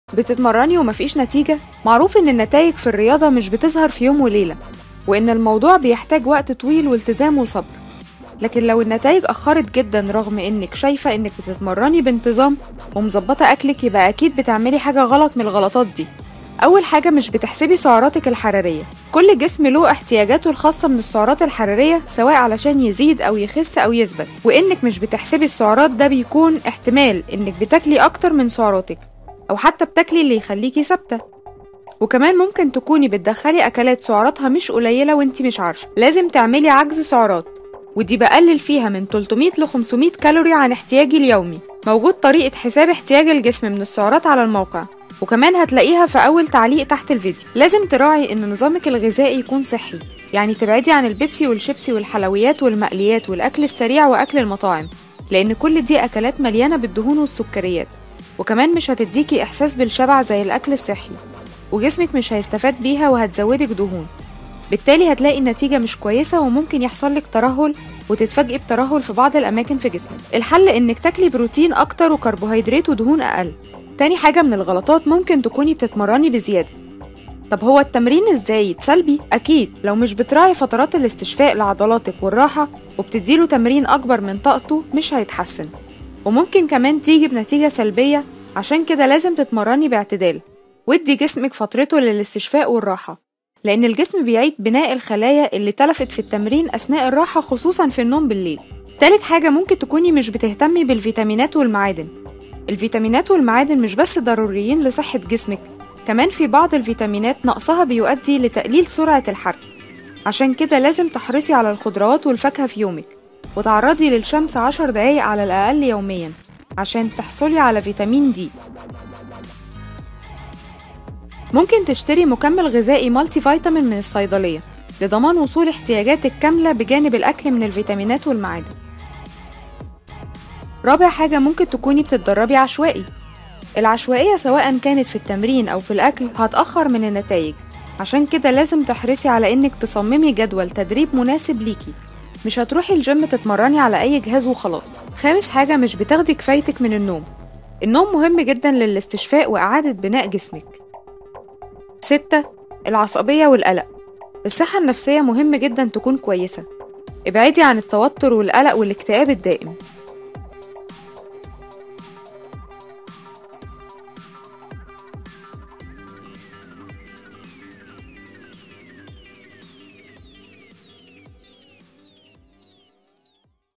بتتمرني ومفيش نتيجة معروف إن النتائج في الرياضة مش بتظهر في يوم وليلة وإن الموضوع بيحتاج وقت طويل والتزام وصبر لكن لو النتائج أخرت جدا رغم إنك شايفة إنك بتتمرني بانتظام ومظبطة أكلك يبقى أكيد بتعملي حاجة غلط من الغلطات دي أول حاجة مش بتحسبي سعراتك الحرارية كل جسم له احتياجاته الخاصة من السعرات الحرارية سواء علشان يزيد أو يخس أو يثبت وإنك مش بتحسبي السعرات ده بيكون احتمال إنك بتاكلي أكتر من سعراتك أو حتى بتاكلي اللي يخليكي ثابتة وكمان ممكن تكوني بتدخلي أكلات سعراتها مش قليلة وانتي مش عارفة لازم تعملي عجز سعرات ودي بقلل فيها من 300 ل 500 كالوري عن احتياجي اليومي موجود طريقة حساب احتياج الجسم من السعرات على الموقع وكمان هتلاقيها في أول تعليق تحت الفيديو لازم تراعي إن نظامك الغذائي يكون صحي يعني تبعدي عن البيبسي والشيبسي والحلويات والمقليات والأكل السريع وأكل المطاعم لأن كل دي أكلات مليانة بالدهون والسكريات وكمان مش هتديكي إحساس بالشبع زي الأكل الصحي وجسمك مش هيستفاد بيها وهتزودك دهون بالتالي هتلاقي النتيجة مش كويسة وممكن يحصل لك ترهل وتتفاجئي بترهل في بعض الأماكن في جسمك الحل إنك تاكلي بروتين أكتر وكربوهيدرات ودهون أقل تاني حاجة من الغلطات ممكن تكوني بتتمرني بزيادة طب هو التمرين ازاي سلبي؟ أكيد لو مش بتراعي فترات الاستشفاء لعضلاتك والراحة وبتديله تمرين أكبر من طاقته مش هيتحسن وممكن كمان تيجي بنتيجة سلبية عشان كده لازم تتمرني باعتدال وادي جسمك فترته للاستشفاء والراحة لأن الجسم بيعيد بناء الخلايا اللي تلفت في التمرين أثناء الراحة خصوصا في النوم بالليل تالت حاجة ممكن تكوني مش بتهتمي بالفيتامينات والمعادن الفيتامينات والمعادن مش بس ضروريين لصحة جسمك كمان في بعض الفيتامينات نقصها بيؤدي لتقليل سرعة الحرق عشان كده لازم تحرصي على الخضروات والفاكهة في يومك وتعرضي للشمس عشر دقايق على الأقل يوميا عشان تحصلي على فيتامين دي ممكن تشتري مكمل غذائي مالتي فيتامين من الصيدلية لضمان وصول احتياجاتك كاملة بجانب الأكل من الفيتامينات والمعادن رابع حاجة ممكن تكوني بتتدربي عشوائي العشوائية سواء كانت في التمرين أو في الأكل هتأخر من النتائج عشان كده لازم تحرصي على إنك تصممي جدول تدريب مناسب ليكي مش هتروحي الجيم تتمرني على أي جهاز وخلاص خامس حاجة مش بتاخدي كفايتك من النوم النوم مهم جدا للاستشفاء وإعادة بناء جسمك ستة العصبية والقلق الصحة النفسية مهم جدا تكون كويسة ابعدي عن التوتر والقلق والاكتئاب الدائم